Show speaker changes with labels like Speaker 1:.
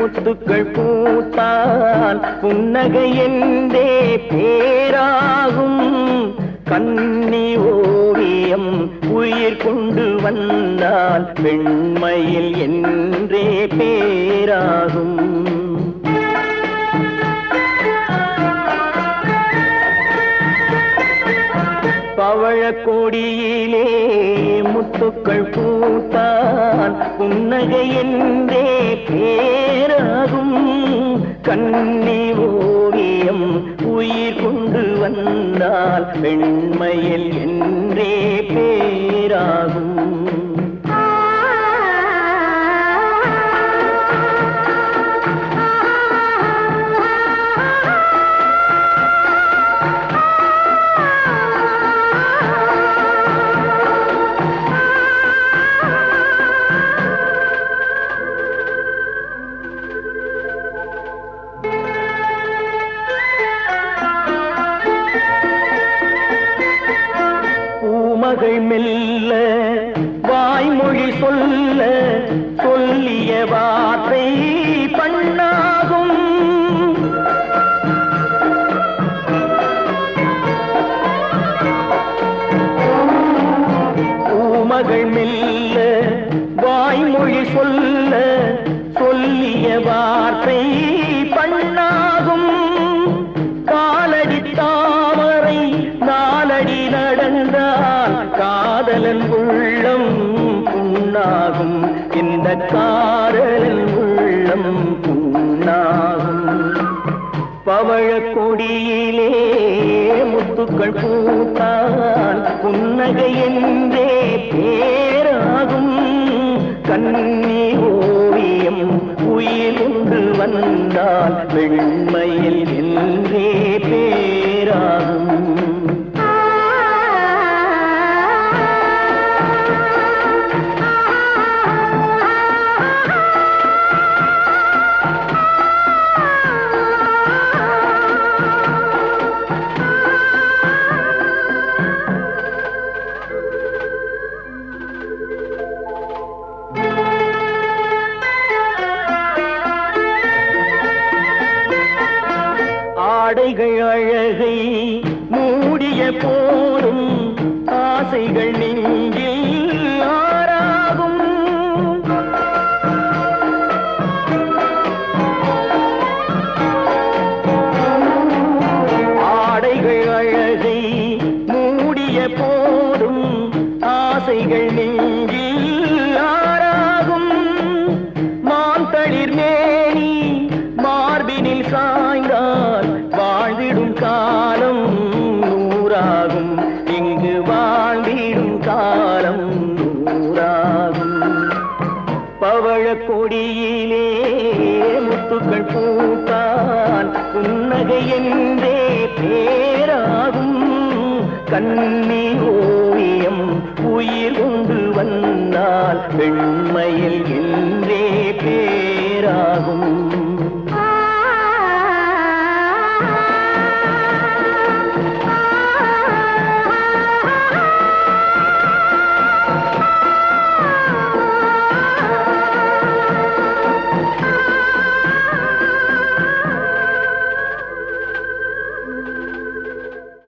Speaker 1: முத்துக்கள் பூத்தால் புன்னகை என்றே பேராகும் கண்ணி ஓவியம் உயிர் கொண்டு வந்தால் வெண்மையில் என்றே பேராகும் பவழக் கொடியிலே முத்துக்கள் பூத்தான் புன்னகை என்றே பேராகும் கண்ணி ஓவியம் உயிர் கொண்டு வந்தால் பெண்மையில் என்றே பேராகும் பூமகள் மெல்ல வாய்மொழி சொல்ல சொல்லிய வார்த்தை பண்ணாகும் பூமகள் மெல்ல வாய்மொழி சொல்ல சொல்லிய வார்த்தை பண்ணாகும் காலடி தாமரை நாலடி நடந்தால் காதலன் உள்ளம் புண்ணாகும் இந்த காதலன் உள்ளம் புண்ணாகும் பவழக் கொடியிலே முத்துக்கள் பூத்தான் புன்னகை என்றே பேராகும் கண்ணி ஓவியம் உயிர் கொண்டு வந்தால் வெண்மையில் என்றே பேராகும் ஆடைகள் அழகை மூடிய போதும் ஆசைகள் நெஞ்சில் ஆறாகும் ஆடைகள் அழகை மூடிய போதும் ஆசைகள் நெஞ்சில் ஆறாகும் மான் தளிர் மேனி மார்பினில் சாய்ந்தால் வாழ்ந்திடும் காலம் நூறாகும் இங்கு வாழ்ந்திடும் காலம் நூறாகும் பவழக் கொடியிலே முத்துக்கள் பூத்தான் புன்னகை என்றே பேராகும் கண்ணி ஓவியம் உயிர் கொண்டு வந்தால் வெண்மையில் என்றே பேராகும்